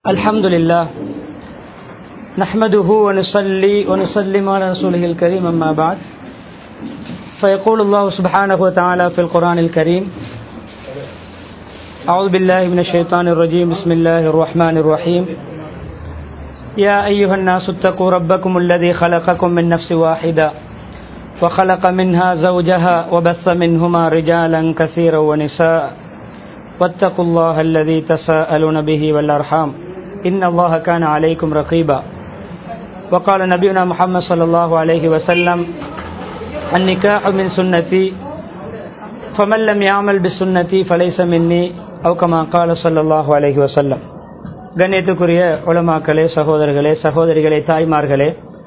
الحمد لله نحمده ونصلي ونسلم على رسوله الكريم أما بعد فيقول الله سبحانه وتعالى في القرآن الكريم أعوذ بالله من الشيطان الرجيم بسم الله الرحمن الرحيم يا أيها الناس اتقوا ربكم الذي خلقكم من نفس واحدة وخلق منها زوجها وبث منهما رجالا كثيرا ونساء واتقوا الله الذي تساءلون به والأرحام إن الله كان عليكم رقيبا وقال نبينا محمد صلى الله عليه وسلم النكاح من سنتي فمن لم يعمل بسنتي فليس مني أو كما قال صلى الله عليه وسلم கண்ணியத்துக்குரிய உலமாக்களே சகோதரர்களே சகோதரிகளே தாய்மார்களே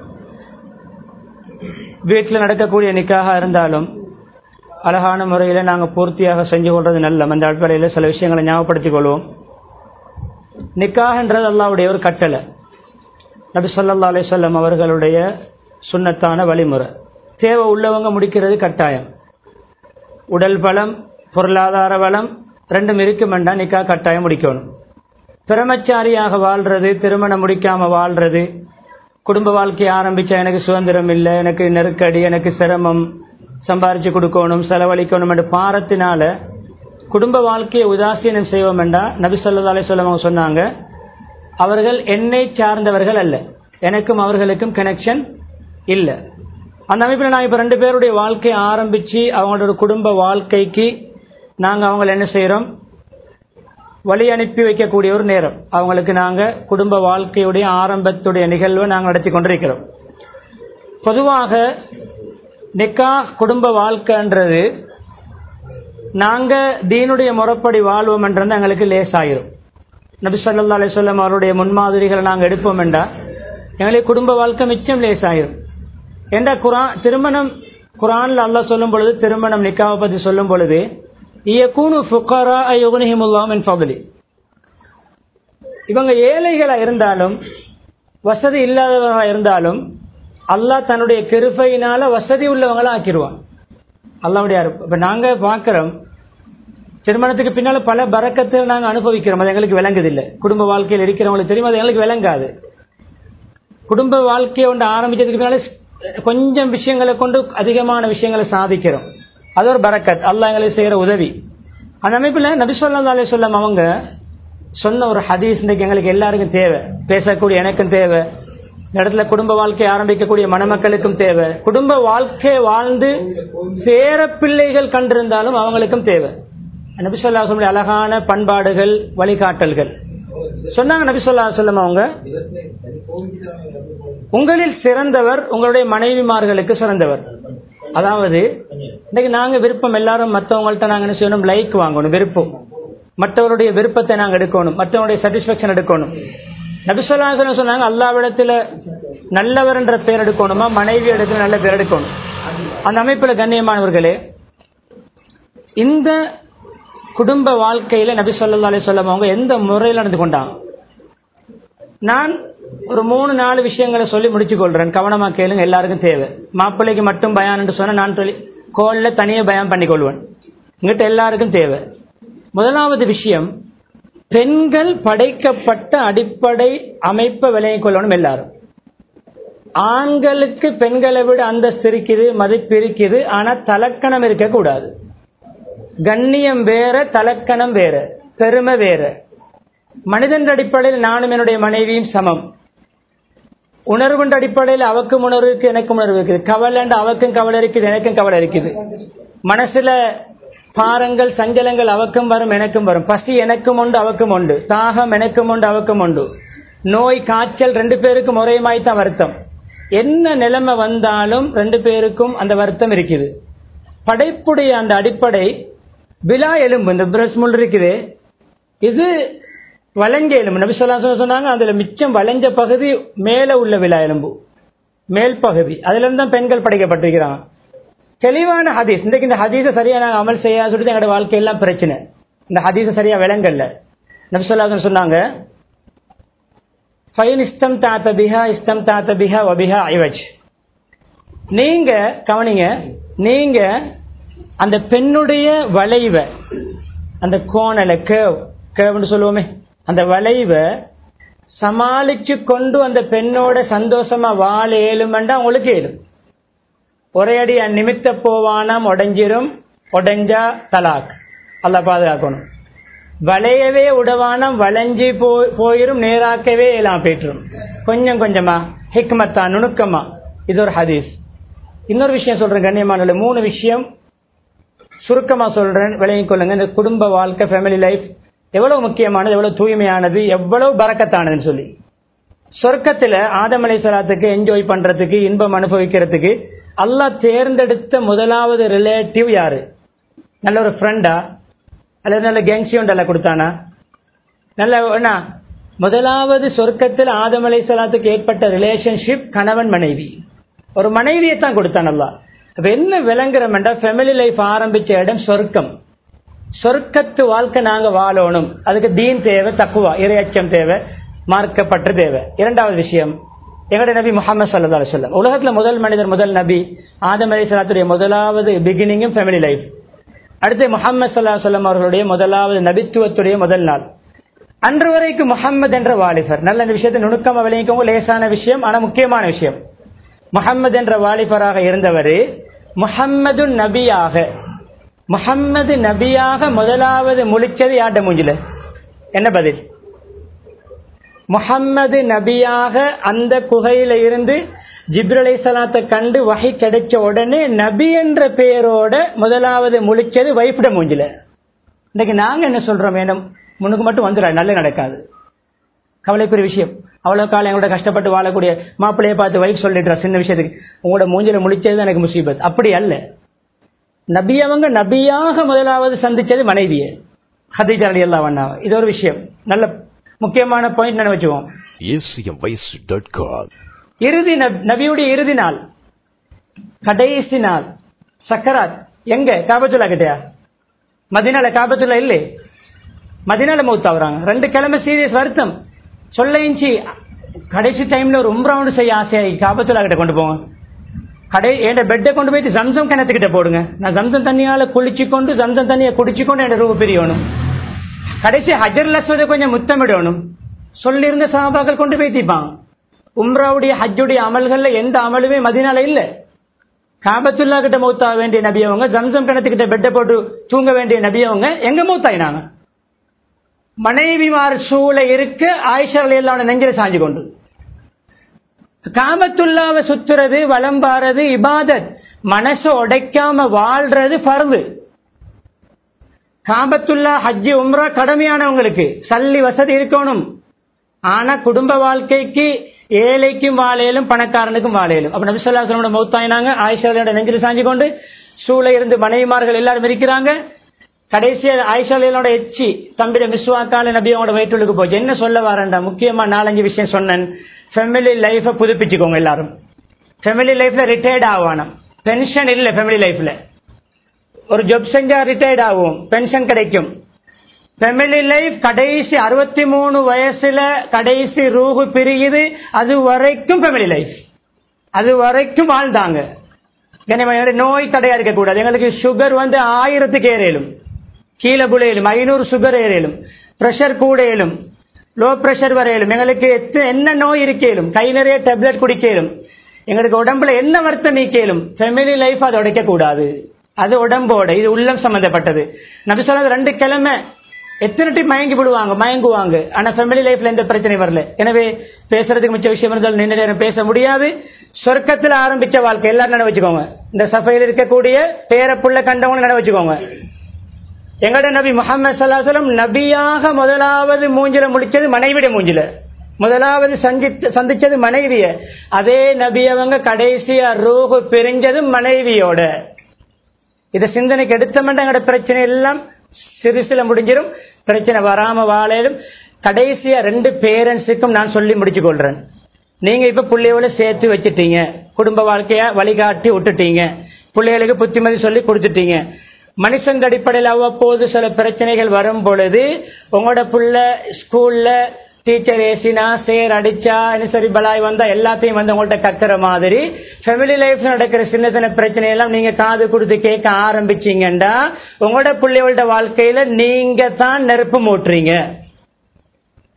வீட்டில் நடக்கக்கூடிய நிக்காக இருந்தாலும் அழகான முறையில் நாங்கள் பூர்த்தியாக செஞ்சு கொள்வது நல்ல அந்த அடிப்படையில் சில விஷயங்களை ஞாபகப்படுத்திக் கொள்வோம் நிக்காகன்றது அல்லாவுடைய ஒரு கட்டளை நபி சொல்லா அலிசல்லம் அவர்களுடைய சுண்ணத்தான வழிமுறை தேவை உள்ளவங்க முடிக்கிறது கட்டாயம் உடல் பலம் பொருளாதார வளம் ரெண்டும் இருக்குமெண்டா நிக்கா கட்டாயம் முடிக்கணும் பிரமச்சாரியாக வாழ்றது திருமணம் முடிக்காம வாழ்றது குடும்ப வாழ்க்கையை ஆரம்பிச்சா எனக்கு சுதந்திரம் இல்லை எனக்கு நெருக்கடி எனக்கு சிரமம் சம்பாரிச்சு கொடுக்கணும் செலவழிக்கணும் என்ற பாரத்தினால குடும்ப வாழ்க்கையை உதாசீனம் செய்வோம் என்றா நபி சொல்லா அலிஸ்லாம் அவங்க சொன்னாங்க அவர்கள் என்னை சார்ந்தவர்கள் அல்ல எனக்கும் அவர்களுக்கும் கனெக்ஷன் இல்லை அந்த அமைப்பில் நான் இப்போ ரெண்டு பேருடைய வாழ்க்கையை ஆரம்பித்து அவங்களோட குடும்ப வாழ்க்கைக்கு நாங்கள் அவங்கள என்ன செய்கிறோம் வழி அனுப்பி வைக்கக்கூடிய ஒரு நேரம் அவங்களுக்கு நாங்கள் குடும்ப வாழ்க்கையுடைய ஆரம்பத்துடைய நிகழ்வை நாங்கள் நடத்தி கொண்டிருக்கிறோம் பொதுவாக நிக்கா குடும்ப வாழ்க்கைன்றது நாங்கள் தீனுடைய முறைப்படி வாழ்வோம் என்றது எங்களுக்கு லேசாயிரும் நபி சொல்லா அலிஸ்லாம் அவருடைய முன்மாதிரிகளை நாங்கள் எடுப்போம் என்றா எங்களுக்கு குடும்ப வாழ்க்கை மிச்சம் லேசாயிரும் என்ற குரான் திருமணம் குரான்ல அல்லாஹ் சொல்லும் பொழுது திருமணம் நிக்காவை பற்றி சொல்லும் பொழுது இயக்கூனு ஃபுக்காரா யுகுனிஹிமுல்லாம் ஃபபலி இவங்க ஏழைகளா இருந்தாலும் வசதி இல்லாதவர்களாக இருந்தாலும் அல்லாஹ் தன்னுடைய கிருபையினால வசதி உள்ளவங்களா ஆக்கிடுவான் அல்லாவுடைய இப்ப நாங்க பாக்குறோம் திருமணத்துக்கு பின்னால பல பறக்கத்தை நாங்க அனுபவிக்கிறோம் அது எங்களுக்கு விளங்குது இல்லை குடும்ப வாழ்க்கையில் இருக்கிறவங்களுக்கு தெரியும் அது எங்களுக்கு விளங்காது குடும்ப வாழ்க்கையை ஒன்று ஆரம்பிச்சதுக்கு பின்னால கொஞ்சம் விஷயங்களை கொண்டு அதிகமான விஷயங்களை சாதிக்கிறோம் அது ஒரு பரக்கத் அல்லா எங்களுக்கு செய்யற உதவி அந்த அமைப்பில் நபிசல்லா அலி சொல்லம் அவங்க சொன்ன ஒரு ஹதீஸ் இன்றைக்கு எங்களுக்கு எல்லாருக்கும் தேவை பேசக்கூடிய எனக்கும் தேவை இந்த இடத்துல குடும்ப வாழ்க்கை ஆரம்பிக்கக்கூடிய மணமக்களுக்கும் தேவை குடும்ப வாழ்க்கை வாழ்ந்து பேர பிள்ளைகள் கண்டிருந்தாலும் அவங்களுக்கும் தேவை நபிசல்லா சொல்ல அழகான பண்பாடுகள் வழிகாட்டல்கள் சொன்னாங்க நபிசல்லா சொல்லம் அவங்க உங்களில் சிறந்தவர் உங்களுடைய மனைவிமார்களுக்கு சிறந்தவர் அதாவது இன்னைக்கு நாங்க விருப்பம் எல்லாரும் மற்றவங்கள்ட்ட நாங்க என்ன செய்யணும் லைக் வாங்கணும் விருப்பம் மற்றவருடைய விருப்பத்தை நாங்க எடுக்கணும் மற்றவருடைய சாட்டிஸ்பேக்ஷன் எடுக்கணும் நபிசல்லாசன சொன்னாங்க அல்லாவிடத்துல நல்லவர் என்ற பேர் எடுக்கணுமா மனைவி இடத்துல நல்ல பேர் எடுக்கணும் அந்த அமைப்புல கண்ணியமானவர்களே இந்த குடும்ப வாழ்க்கையில நபி சொல்லா அலி சொல்லம் அவங்க எந்த முறையில் நடந்து கொண்டாங்க நான் ஒரு மூணு நாலு விஷயங்களை சொல்லி முடிச்சு கொள்றேன் கவனமா கேளுங்க எல்லாருக்கும் தேவை மாப்பிள்ளைக்கு மட்டும் பயான் என்று சொன்னா நான் சொல்லி கோல்ல தனியே பயம் பண்ணி கொள்வேன் இங்கிட்ட எல்லாருக்கும் தேவை முதலாவது விஷயம் பெண்கள் படைக்கப்பட்ட அடிப்படை அமைப்பை விலகிக் கொள்ளணும் எல்லாரும் ஆண்களுக்கு பெண்களை விட அந்தஸ்து இருக்குது மதிப்பு இருக்குது ஆனா தலக்கணம் இருக்கக்கூடாது கண்ணியம் வேற தலக்கணம் வேற பெருமை வேற மனிதன் அடிப்படையில் நானும் என்னுடைய மனைவியும் சமம் உணர்வுன்ற அடிப்படையில் அவக்கும் உணர்வு இருக்கு எனக்கும் உணர்வு இருக்குது கவலைண்டு அவக்கும் கவலை இருக்குது எனக்கும் கவலை இருக்குது மனசுல பாரங்கள் சஞ்சலங்கள் அவக்கும் வரும் எனக்கும் வரும் பசி எனக்கும் உண்டு அவக்கும் உண்டு தாகம் எனக்கும் உண்டு அவக்கும் உண்டு நோய் காய்ச்சல் ரெண்டு பேருக்கும் ஒரேமாய் தான் வருத்தம் என்ன நிலைமை வந்தாலும் ரெண்டு பேருக்கும் அந்த வருத்தம் இருக்குது படைப்புடைய அந்த அடிப்படை விழா எலும்பு இந்த பிரஸ் முள் இருக்குது இது வளைஞ்ச எலும்பு நபி சொல்லா சொன்னாங்க அதுல மிச்சம் வளைஞ்ச பகுதி மேல உள்ள விழா எலும்பு மேல் பகுதி அதுல இருந்து தான் பெண்கள் படைக்கப்பட்டிருக்கிறாங்க தெளிவான ஹதீஸ் இன்றைக்கு இந்த ஹதீஸை சரியா நாங்கள் அமல் செய்ய சொல்லிட்டு எங்களோட வாழ்க்கையெல்லாம் பிரச்சனை இந்த ஹதீஸை சரியா விளங்கல்ல நபி சொல்லா சொன்னாங்க ஃபைன் இஸ்டம் தாத்த பிஹா இஸ்டம் தாத்த பிஹா வபிஹா ஐவஜ் நீங்க கவனிங்க நீங்க அந்த பெண்ணுடைய வளைவை அந்த கோணலை கேவ் கேவ்னு சொல்லுவோமே அந்த வளைவை சமாளிச்சு கொண்டு அந்த பெண்ணோட சந்தோஷமா வாழ ஏழுமெண்டா உங்களுக்கு ஏழும் ஒரே அடி நிமித்த போவானாம் உடைஞ்சிரும் உடைஞ்சா தலாக் அல்ல பாதுகாக்கணும் வளையவே உடவானம் வளைஞ்சி போயிரும் நேராக்கவே எல்லாம் போயிட்டுரும் கொஞ்சம் கொஞ்சமா ஹிக்மத்தா நுணுக்கமா இது ஒரு ஹதீஸ் இன்னொரு விஷயம் சொல்றேன் கண்ணியமான மூணு விஷயம் சுருக்கமா சொல்றேன் விளங்கிக் கொள்ளுங்க இந்த குடும்ப வாழ்க்கை ஃபேமிலி லைஃப் எவ்வளவு முக்கியமானது எவ்வளவு தூய்மையானது எவ்வளவு பறக்கத்தானதுன்னு சொல்லி சொர்க்கத்துல ஆதமலை சலாத்துக்கு என்ஜாய் பண்றதுக்கு இன்பம் அனுபவிக்கிறதுக்கு அல்லாஹ் தேர்ந்தெடுத்த முதலாவது ரிலேட்டிவ் யாரு நல்ல ஒரு ஃப்ரெண்டா அல்லது நல்ல கேங்ஸியும் நல்லா கொடுத்தானா நல்ல என்ன முதலாவது சொர்க்கத்தில் ஆதம் அலை சலாத்துக்கு ஏற்பட்ட ரிலேஷன்ஷிப் கணவன் மனைவி ஒரு மனைவியை தான் கொடுத்தான் அல்லா அப்ப என்ன விளங்குறோம்டா ஃபேமிலி லைஃப் ஆரம்பிச்ச இடம் சொர்க்கம் சொர்க்கத்து வாழ்க்கை நாங்க வாழணும் அதுக்கு தீன் தேவை தக்குவா இரையச்சம் தேவை மார்க்கப்பற்ற தேவை இரண்டாவது விஷயம் எங்களுடைய நபி முகமது சல்லா அலுவலம் உலகத்துல முதல் மனிதர் முதல் நபி ஆதம் அலி சலாத்துடைய முதலாவது பிகினிங்கும் ஃபேமிலி லைஃப் அடுத்து முகமது சல்லா சொல்லம் அவர்களுடைய முதலாவது நபித்துவத்துடைய முதல் நாள் அன்று வரைக்கும் முகம்மது என்ற வாலிபர் நல்ல இந்த விஷயத்தை நுணுக்கமா விளங்கிக்கோங்க லேசான விஷயம் ஆனா முக்கியமான விஷயம் முகம்மது என்ற வாலிபராக இருந்தவர் முகம்மது நபியாக முகம்மது நபியாக முதலாவது முழிச்சது யார்ட மூஞ்சில என்ன பதில் முகம்மது நபியாக அந்த குகையில இருந்து ஜிப்ரலை சலாத்தை கண்டு வகை கிடைச்ச உடனே நபி என்ற பெயரோட முதலாவது முழிச்சது வைஃபிட மூஞ்சில இன்னைக்கு நாங்க என்ன சொல்றோம் வேணும் முன்னுக்கு மட்டும் வந்துடாது நல்ல நடக்காது கவலைக்குரிய விஷயம் அவ்வளவு காலம் எங்களோட கஷ்டப்பட்டு வாழக்கூடிய மாப்பிள்ளைய பார்த்து வைஃப் சொல்லிடுறா சின்ன விஷயத்துக்கு உங்களோட மூஞ்சில முழிச்சது எனக்கு முசீபத் அப்படி அல்ல நபி அவங்க நபியாக முதலாவது சந்திச்சது மனைவியே ஹதீஜா அலி அல்லா வண்ணாவ இது ஒரு விஷயம் நல்ல முக்கியமான பாயிண்ட் நினைவு வச்சுவோம் acmvoice.com இறுதி நப்- நபியுடைய இறுதி நாள் கடைசி நாள் சக்கராத் எங்க காபத்துல்லா கிட்டயா மதினால காபத்துல்லா இல்லை மதினால மௌத்தாவுறாங்க ரெண்டு கிழமை சீரியஸ் வருத்தம் சொல்லிச்சு கடைசி டைம்ல ஒரு உம்ராவுண்டு செய்ய ஆசையாகி காபத்துல்லா கிட்ட கொண்டு போங்க கடை என் பெட்டை கொண்டு போயிட்டு ஜம்சம் கிணத்துக்கிட்ட போடுங்க நான் ஜம்சம் தண்ணியால குளிச்சு கொண்டு ஜம்சம் தண்ணியை குடிச்சு கொண்டு என் ரூப பிரியணும் கடைசி ஹஜர் லஸ்வதை கொஞ்சம் முத்தமிடணும் சொல்லியிருந்த சஹாபாக்கள் கொண்டு போய் தீப்பாங்க உம்ராவுடைய ஹஜ்ஜுடைய அமல்கள்ல எந்த அமலுமே மதினால இல்ல காபத்துல்லா கிட்ட மௌத்தாக வேண்டிய நபியவங்க ஜம்சம் கிணத்துக்கிட்ட பெட்டை போட்டு தூங்க வேண்டிய நபியவங்க எங்க மௌத்தாயினாங்க மனைவிமார் சூழ இருக்க ஆயிஷா எல்லாம் நெஞ்சில சாஞ்சு கொண்டு காபத்துல்லாவை சுத்துறது வளம்பாறது இபாதத் மனசை உடைக்காம வாழ்றது பருவு காபத்துல்லா ஹஜ்ஜி உம்ரா கடமையானவங்களுக்கு சல்லி வசதி இருக்கணும் ஆனா குடும்ப வாழ்க்கைக்கு ஏழைக்கும் வாழையிலும் பணக்காரனுக்கும் வாழையிலும் அப்ப நபிசல்லாசனோட மௌத்தாயினாங்க ஆயிஷாலையோட நெஞ்சில் சாஞ்சு கொண்டு சூழ இருந்து மனைவிமார்கள் எல்லாரும் இருக்கிறாங்க கடைசியா ஆயிஷாலையோட எச்சி தம்பிட மிஸ்வாக்கால நபி அவங்களோட வயிற்றுக்கு போச்சு என்ன சொல்ல வரேன்டா முக்கியமா நாலஞ்சு விஷயம் சொன்னேன் ஃபேமிலி லைஃபை புதுப்பிச்சுக்கோங்க எல்லாரும் ஃபேமிலி லைஃப்ல ரிட்டையர்ட் ஆகணும் பென்ஷன் இல்ல ஃபேமிலி லைஃப்ல ஒரு ஜாப் செஞ்சா ரிட்டையர்ட் ஆகும் பென்ஷன் கிடைக்கும் ஃபேமிலி லைஃப் கடைசி அறுபத்தி மூணு வயசுல கடைசி ரூஹு பிரியுது அது வரைக்கும் ஃபேமிலி லைஃப் அது வரைக்கும் வாழ்ந்தாங்க கண்ணியமான நோய் தடையா இருக்கக்கூடாது எங்களுக்கு சுகர் வந்து ஆயிரத்துக்கு ஏறேலும் கீழே புழையிலும் ஐநூறு சுகர் ஏறேலும் பிரஷர் கூடையிலும் லோ பிரஷர் வரையிலும் எங்களுக்கு எத்த- என்ன நோய் இருக்கேலும் கை நிறைய டேப்லெட் குடிக்கலும் எங்களுக்கு உடம்புல என்ன வருத்தம் நீக்கலும் ஃபேமிலி லைஃப் அதை உடைக்க கூடாது அது உடம்போட இது உள்ளம் சம்பந்தப்பட்டது நபி சொன்னது ரெண்டு கிழமை எத்தனை டைம் மயங்கி விடுவாங்க மயங்குவாங்க ஆனா ஃபேமிலி லைஃப்ல எந்த பிரச்சனையும் வரல எனவே பேசுறதுக்கு மிச்ச விஷயம் இருந்தால் நீண்ட நேரம் பேச முடியாது சொர்க்கத்துல ஆரம்பிச்ச வாழ்க்கை எல்லாரும் நினைவு வச்சுக்கோங்க இந்த சபையில் இருக்கக்கூடிய பேரப்புள்ள கண்டவங்க நினைவு வச்சுக்கோங்க எங்கட நபி முகமது சல்லாஹலம் நபியாக முதலாவது மூஞ்சில முடிச்சது மனைவிட மூஞ்சில முதலாவது சந்திச்ச சந்திச்சது மனைவிய அதே நபி அவங்க கடைசியா ரூஹு பிரிஞ்சது மனைவியோட இத சிந்தனைக்கு எடுத்தமென்ற எங்கட பிரச்சனை எல்லாம் சிறுசில முடிஞ்சிடும் பிரச்சனை வராம வாழையிலும் கடைசியா ரெண்டு பேரண்ட்ஸுக்கும் நான் சொல்லி முடிச்சு கொள்றேன் நீங்க இப்ப பிள்ளையோட சேர்த்து வச்சிட்டீங்க குடும்ப வாழ்க்கைய வழிகாட்டி விட்டுட்டீங்க பிள்ளைகளுக்கு புத்திமதி சொல்லி கொடுத்துட்டீங்க மனுஷங்க அடிப்படையில் அவ்வப்போது சில பிரச்சனைகள் வரும் பொழுது உங்களோட புள்ள ஸ்கூல்ல டீச்சர் ஏசினா சேர் அடிச்சா என்ன சரி பலாய் வந்தா எல்லாத்தையும் வந்து உங்கள்ட்ட கத்துற மாதிரி ஃபேமிலி லைஃப்ல நடக்கிற சின்ன சின்ன பிரச்சனை எல்லாம் நீங்க காது கொடுத்து கேட்க ஆரம்பிச்சீங்கண்டா உங்களோட பிள்ளைகளோட வாழ்க்கையில நீங்க தான் நெருப்பு மூட்டுறீங்க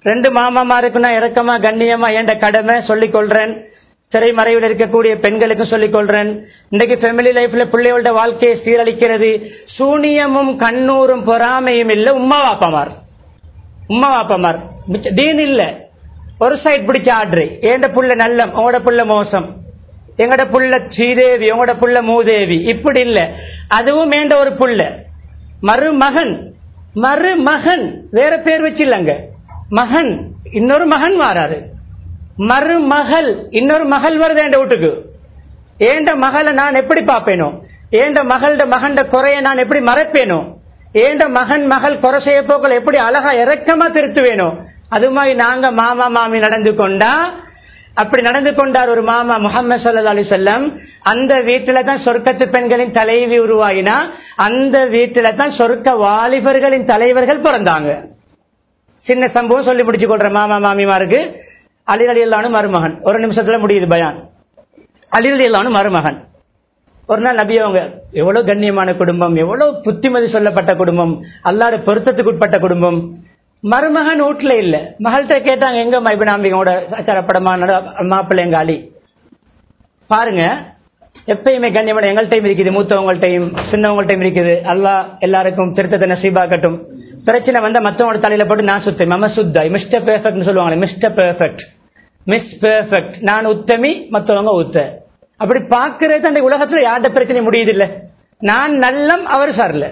ரெண்டு மாமாமாருக்கு நான் இறக்கமா கண்ணியமா என்ற கடமை சொல்லிக் கொள்றேன் திரைமறைவில் இருக்கக்கூடிய பெண்களுக்கும் சொல்லிக் கொள்றேன் இன்னைக்கு ஃபேமிலி லைஃப்ல பிள்ளைகளோட வாழ்க்கையை சீரழிக்கிறது சூனியமும் கண்ணூரும் பொறாமையும் இல்ல உம்மா வாப்பமார் உம்மா வாப்பமார் மிச்ச- தீன் இல்ல ஒரு சைட் பிடிச்ச ஆர்டர் ஏண்ட புள்ள நல்லம் உங்களோட புள்ள மோசம் எங்கட புள்ள ஸ்ரீதேவி உங்களோட புள்ள மூதேவி இப்படி இல்ல அதுவும் ஏண்ட ஒரு புள்ள மருமகன் மருமகன் வேற பேர் வச்சில்லங்க மகன் இன்னொரு மகன் வாராரு மருமகள் இன்னொரு மகள் வருது என் வீட்டுக்கு ஏண்ட மகளை நான் எப்படி பார்ப்பேனோ ஏண்ட மகளோட மகண்ட குறைய நான் எப்படி மறைப்பேனோ ஏண்ட மகன் மகள் குறை செய்ய போக்கள் எப்படி அழகா இறக்கமா திருத்துவேனோ அது மாதிரி நாங்க மாமா மாமி நடந்து கொண்டா அப்படி நடந்து கொண்டார் ஒரு மாமா முகமது சல்லா அலி சொல்லம் அந்த வீட்டுல தான் சொர்க்கத்து பெண்களின் தலைவி உருவாகினா அந்த வீட்டுல தான் சொர்க்க வாலிபர்களின் தலைவர்கள் பிறந்தாங்க சின்ன சம்பவம் சொல்லி முடிச்சு கொள்ற மாமா மாமிமாருக்கு அலிரலி அல்லானு மருமகன் ஒரு நிமிஷத்துல முடியுது பயான் அலிரலி அல்லானு மருமகன் ஒரு நாள் நபி அவங்க எவ்வளவு கண்ணியமான குடும்பம் எவ்வளவு புத்திமதி சொல்லப்பட்ட குடும்பம் அல்லாட பொருத்தத்துக்கு உட்பட்ட குடும்பம் மருமகன் வீட்டுல இல்ல மகள்கிட்ட கேட்டாங்க எங்க மைபு நாம்பிகளோட சரப்படமா மாப்பிள்ளை எங்க அலி பாருங்க எப்பயுமே கண்ணியமான எங்கள்கிட்டயும் இருக்குது மூத்தவங்கள்ட்டையும் சின்னவங்கள்ட்டையும் இருக்குது அல்லாஹ் எல்லாருக்கும் திருத்தத்தை நசீபாக்கட்டும் பிரச்சனை வந்தா மத்தவங்களோட தலையில போட்டு நான் சுத்தம் மம சுத்தாய் மிஸ்டர் பெர்ஃபெக்ட் சொல்லுவாங்களே மிஸ்டர் பெர்ஃபெக்ட் மிஸ் பெர்ஃபெக்ட் நான் உத்தமி மத்தவங்க உத்த அப்படி பாக்குறது அந்த உலகத்துல யார்ட பிரச்சனை முடியுது இல்ல நான் நல்லம் அவர் சார்ல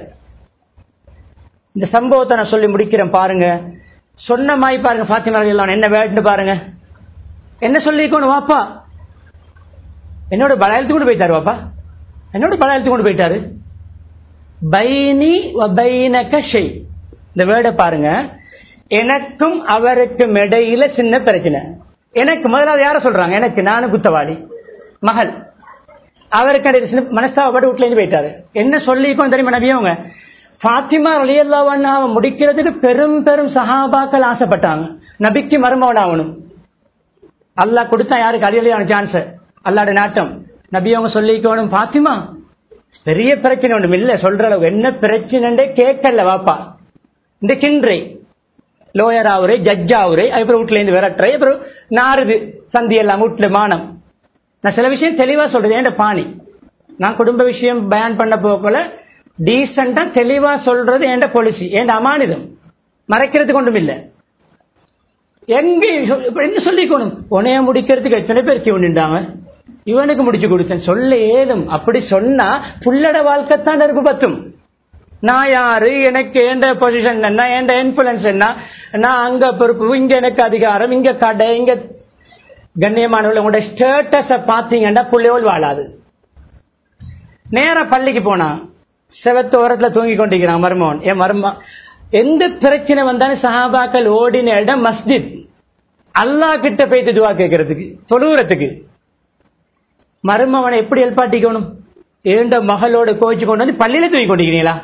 இந்த சம்பவத்தை நான் சொல்லி முடிக்கிறேன் பாருங்க சொன்ன மாதிரி பாருங்க பாத்திமா ரலியல்லாஹு என்ன வேட்டுன்னு பாருங்க என்ன சொல்லிக்கணும் வாப்பா என்னோட பலாயத்து கொண்டு போயிட்டாரு வாப்பா என்னோட பலாயத்து கொண்டு போயிட்டாரு பைனி வபைனக ஷை இந்த வேர்டை பாருங்க எனக்கும் அவருக்கும் இடையில சின்ன பிரச்சனை எனக்கு முதலாவது யார சொல்றாங்க எனக்கு நானும் குத்தவாளி மகள் அவருக்கு இடையில சின்ன மனஸ்தாபப்பட்டு வீட்டுல இருந்து போயிட்டாரு என்ன சொல்லிக்கணும் தெரியுமா நபியவங்க பாத்திமா ரலியல்லாஹு முடிக்கிறதுக்கு பெரும் பெரும் சஹாபாக்கள் ஆசைப்பட்டாங்க நபிக்கு மருமவன் ஆகணும் அல்லாஹ் கொடுத்தா யாருக்கு அழியலையான சான்ஸ் அல்லாட நாட்டம் நபி அவங்க சொல்லிக்கணும் பாத்திமா பெரிய பிரச்சனை ஒன்றும் இல்ல சொல்ற அளவு என்ன பிரச்சனை கேட்கல வாப்பா இந்த கின்றை லோயர் ஆகுறே ஜட்ஜ் ஆகுறே அப்புறம் வீட்டுல இருந்து விரட்டுறே அப்புறம் நாறுது சந்தி எல்லாம் வீட்டுல மானம் நான் சில விஷயம் தெளிவா சொல்றது ஏன் பாணி நான் குடும்ப விஷயம் பயான் பண்ண போல டீசெண்டா தெளிவா சொல்றது ஏண்ட பாலிசி ஏண்ட அமானிதம் மறைக்கிறதுக்கு ஒன்றும் இல்லை எங்க சொ- இப்ப என்ன சொல்லிக்கணும் உனைய முடிக்கிறதுக்கு எத்தனை பேர் கியூ நின்றாங்க இவனுக்கு முடிச்சு கொடுத்தேன் சொல்ல ஏதும் அப்படி சொன்னா புள்ளட வாழ்க்கை தான் நெருப்பு பத்தும் நான் யாரு எனக்கு எந்த பொசிஷன் என்ன எந்த இன்ஃபுளுன்ஸ் என்ன நான் அங்க பொறுப்பு இங்க எனக்கு அதிகாரம் இங்க கடை இங்க கண்ணியமானவர்கள் உங்களோட ஸ்டேட்டஸ பாத்தீங்கன்னா புள்ளையோல் வாழாது நேரா பள்ளிக்கு போனா செவத்து ஓரத்துல தூங்கி கொண்டிருக்கிறான் மருமகன் என் மருமா எந்த பிரச்சனை வந்தாலும் சஹாபாக்கள் ஓடின இடம் மஸ்ஜித் அல்லாஹ் கிட்ட போயிட்டு துவா கேட்கறதுக்கு தொழுவுறதுக்கு மருமவனை எப்படி எழுப்பாட்டிக்கணும் ஏண்ட மகளோட கோச்சு கொண்டு வந்து பள்ளியில தூக்கி கொண்டிருக்கிறீங்களா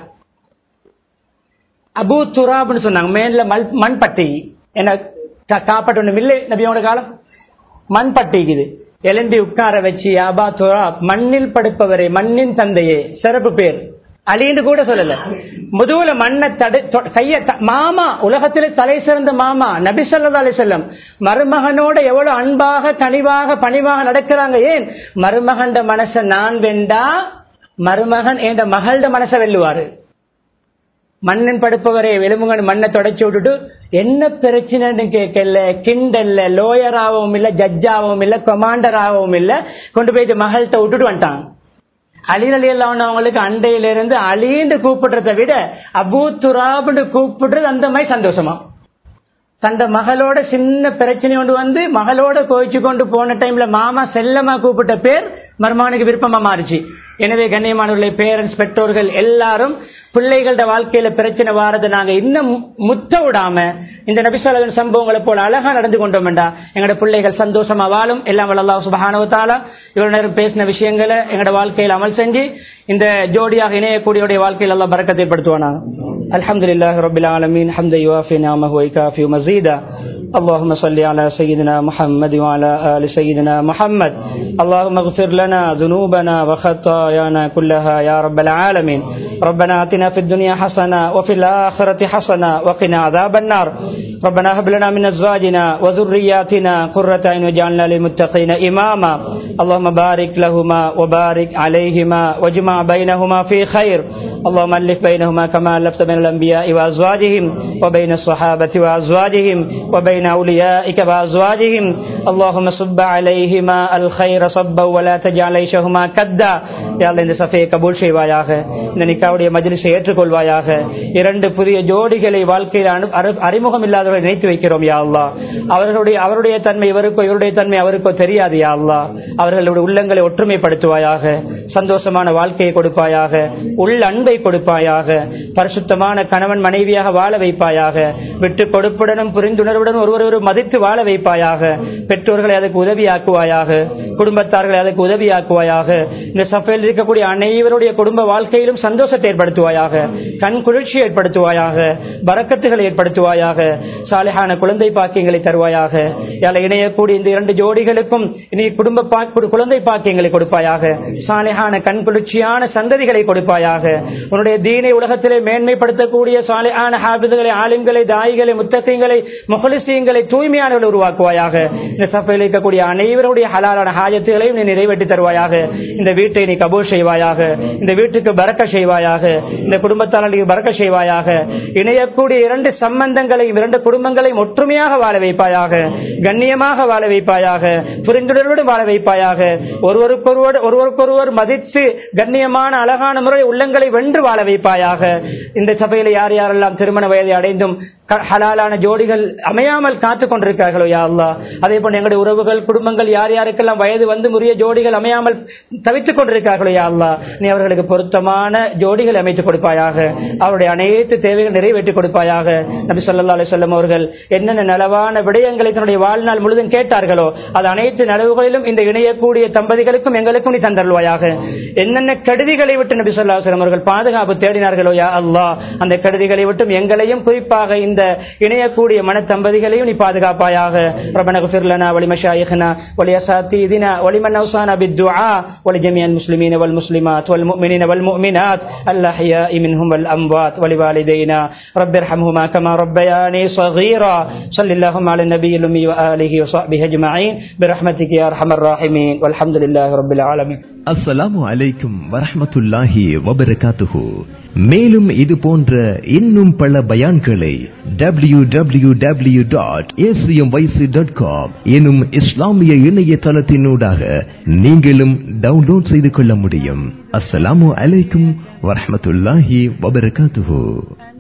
அபூ துராப்னு சொன்னாங்க மேல மல் மண்பட்டி என்ன கா- காப்பாட்டு ஒண்ணும் இல்லை நபியோட காலம் மண்பட்டிக்குது எழும்பி உட்கார வச்சு அபா துராப் மண்ணில் படுப்பவரே மண்ணின் தந்தையே சிறப்பு பேர் அலின்னு கூட சொல்லல முதுகுல மண்ணை தடு தொ- கைய த- மாமா உலகத்திலே தலை சிறந்த மாமா நபி ஸல்லல்லாஹு அலைஹி வஸல்லம் மருமகனோட எவ்வளவு அன்பாக கனிவாக பணிவாக நடக்கிறாங்க ஏன் மருமகண்ட மனச நான் வெண்டா மருமகன் என்ற மகள்ட மனச வெல்லுவாரு மண்ணின் படுப்பவரே எலும்புங்கன்னு மண்ணை தொடச்சி விட்டுட்டு என்ன பிரச்சனைன்னு கேட்கல கிண்டல்ல லோயர் ஆகவும் இல்ல ஜட்ஜ் ஆகவும் இல்ல கமாண்டர் ஆகவும் இல்ல கொண்டு போயிட்டு மகள்கிட்ட விட்டுட்டு வந்துட்டான் அலி அலி அவங்களுக்கு அண்டையில இருந்து அலின்னு கூப்பிடுறதை விட அபூ துராப்னு கூப்பிடுறது அந்த மாதிரி சந்தோஷமா தந்த மகளோட சின்ன பிரச்சனை கொண்டு வந்து மகளோட கோயிச்சு கொண்டு போன டைம்ல மாமா செல்லமா கூப்பிட்ட பேர் மருமானுக்கு விருப்பமா மாறிச்சு எனவே கண்ணியமானவர்களே பேரண்ட்ஸ் பெற்றோர்கள் எல்லாரும் பிள்ளைகளோட வாழ்க்கையில பிரச்சனை வாரதை நாங்க இன்னும் முத்த விடாம இந்த நபிசாலகன் சம்பவங்களை போல அழகா நடந்து கொண்டோம்டா எங்களோட பிள்ளைகள் சந்தோஷமா வாழும் எல்லாம் வல்லல்லாஹு சுபஹானஹு வ தஆலா இவ்வளவு நேரம் பேசின விஷயங்களை எங்களோட வாழ்க்கையில் அமல் செஞ்சு இந்த ஜோடியாக இணையக்கூடியவருடைய வாழ்க்கையில் எல்லாம் பறக்கத்தை ஏற்படுத்துவானா الحمد لله رب العالمين حمدا يوافي نعمه ويكافي مزيدا اللهم صل على سيدنا محمد وعلى آل سيدنا محمد اللهم اغفر لنا ذنوبنا وخطايانا كلها يا رب العالمين ربنا آتنا في الدنيا حسنة وفي الآخرة حسنة وقنا عذاب النار ربنا هب لنا من أزواجنا وذرياتنا قرة عين واجعلنا للمتقين إماما اللهم بارك لهما وبارك عليهما واجمع بينهما في خير اللهم ألف بينهما كما ألفت بين الأنبياء وأزواجهم وبين الصحابة وأزواجهم وبين أوليائك وأزواجهم اللهم صب عليهما الخير صبا ولا تجعل عيشهما كدا يا الله இந்த சஃபையை கபூல் செய்வாயாக இந்த நிக்காவுடைய மஜ்லிஸை ஏற்றுக்கொள்வாயாக இரண்டு புதிய ஜோடிகளை வாழ்க்கையில் அனு- அரு- அறிமுகம் இல்லாதவர்களை நினைத்து வைக்கிறோம் யா அல்லாஹ் அவர்களுடைய அவருடைய தன்மை இவருக்கோ இவருடைய தன்மை அவருக்கோ தெரியாது யா அல்லாஹ் அவர்களுடைய உள்ளங்களை ஒற்றுமைப்படுத்துவாயாக சந்தோஷமான வாழ்க்கையை கொடுப்பாயாக உள் அன்பை கொடுப்பாயாக பரிசுத்தமான கணவன் மனைவியாக வாழ வைப்பாயாக விட்டு கொடுப்புடனும் புரிந்துணர்வுடன் ஒருவர் ஒரு மதித்து வாழ வைப்பாயாக பெற்றோர்களை அதுக்கு உதவியாக்குவாயாக குடும்பத்தார்களை அதுக்கு உதவியாக்குவாயாக இந்த சபையில் இருக்கக்கூடிய அனைவருடைய குடும்ப வாழ்க்கையிலும் சந்தோஷத்தை ஏற்படுத்துவாயாக கண் குளிர்ச்சி ஏற்படுத்துவாயாக பறக்கத்துகளை ஏற்படுத்துவாயாக சாலையான குழந்தை பாக்கியங்களை தருவாயாக யால இணையக்கூடிய இந்த இரண்டு ஜோடிகளுக்கும் இனி குடும்ப பா- கு- குழந்தை பாக்கியங்களை கொடுப்பாயாக சாலையான கண் குளிர்ச்சியான சந்ததிகளை கொடுப்பாயாக உன்னுடைய தீனை உலகத்திலே மேன்மைப்படுத்தக்கூடிய சாலையான ஹாபிதுகளை ஆலிம்களை தாய்களை முத்தகங்களை முகலிசியங்களை தூய்மையானவர்கள் உருவாக்குவாயாக இந்த சபையில் இருக்கக்கூடிய அனைவருடைய ஹலாலான ஹாஜத்துகளையும் நீ நிறைவேற்றி தருவாயாக இந்த வீட்டை நீ கபூல் செய்வாயாக இந்த வீட்டுக்கு பறக்க செய்வாயாக இந்த குடும்பத்தாளர்களுக்கு பறக்க செய்வாயாக இணையக்கூடிய இரண்டு சம்பந்தங்களையும் இரண்டு குடும்பங்களையும் ஒற்றுமையாக வாழ வைப்பாயாக கண்ணியமாக வாழ வைப்பாயாக புரிந்துணர்வோடு வாழ வைப்பாயாக ஒருவருக்கொருவர் ஒருவருக்கொருவர் மதித்து கண்ணியமான அழகான முறை உள்ளங்களை வென்று வாழ வைப்பாயாக இந்த சபையில யார் யாரெல்லாம் திருமண வயதை அடைந்தும் க- ஹலாலான ஜோடிகள் அமையாமல் காத்துக் கொண்டிருக்கிறார்களோ யா அல்லாஹ் அதே போல எங்களுடைய உறவுகள் குடும்பங்கள் யார் யாருக்கெல்லாம் வயது வந்து முறிய ஜோடிகள் அமையாமல் தவித்துக் கொண்டிருக்கிறார்களோ யா அல்லாஹ் நீ அவர்களுக்கு பொருத்தமான ஜோடிகள் அமைத்துக் கொடுப்பாயாக அவருடைய அனைத்து தேவைகள் நிறைவேற்றி கொடுப்பாயாக நபி ஸல்லல்லாஹு அலைஹி வஸல்லம் அவர்கள் என்னென்ன நலவான விடயங்களை தன்னுடைய வாழ்நாள் முழுதும் கேட்டார்களோ அது அனைத்து நலவுகளிலும் இந்த இணையக்கூடிய தம்பதிகளுக்கும் எங்களுக்கும் நீ தந்தருள்வாயாக என்னென்ன கெடுதிகளை விட்டு நபி ஸல்லல்லாஹு அலைஹி வஸல்லம் அவர்கள் பாதுகாப்பு தேடினார்களோ யா அல்லாஹ் அந்த கெடுதிகளை விட்டும் எங்களையும் குறிப்பாக இந்த இணையக்கூடிய மன தம்பதிகளையும் நீ பாதுகாப்பாயாக ربنا اغفر لنا ولمشايخنا ولأساتذتنا ولمن أوصانا بالدعاء ولجميع المسلمين والمسلمات والمؤمنين والمؤمنات الأحياء منهم والأموات ولوالدينا رب ارحمهما كما ربياني صغيرا صلى اللهم على النبي الأمي وآله وصحبه أجمعين برحمتك يا أرحم الراحمين والحمد لله رب العالمين அஸ்ஸலாமு அலைக்கும் வரஹ்மத்துல்லாஹி வபரகாத்துஹு மேலும் இது போன்ற இன்னும் பல பயான்களை W W W dot dot com எனும் இஸ்லாமிய இணையதளத்தினூடாக நீங்களும் டவுன்லோட் செய்து கொள்ள முடியும் அஸ்ஸலாமு அலைக்கும் வரஹ்மத்துல்லாஹி வபரகாத்துஹு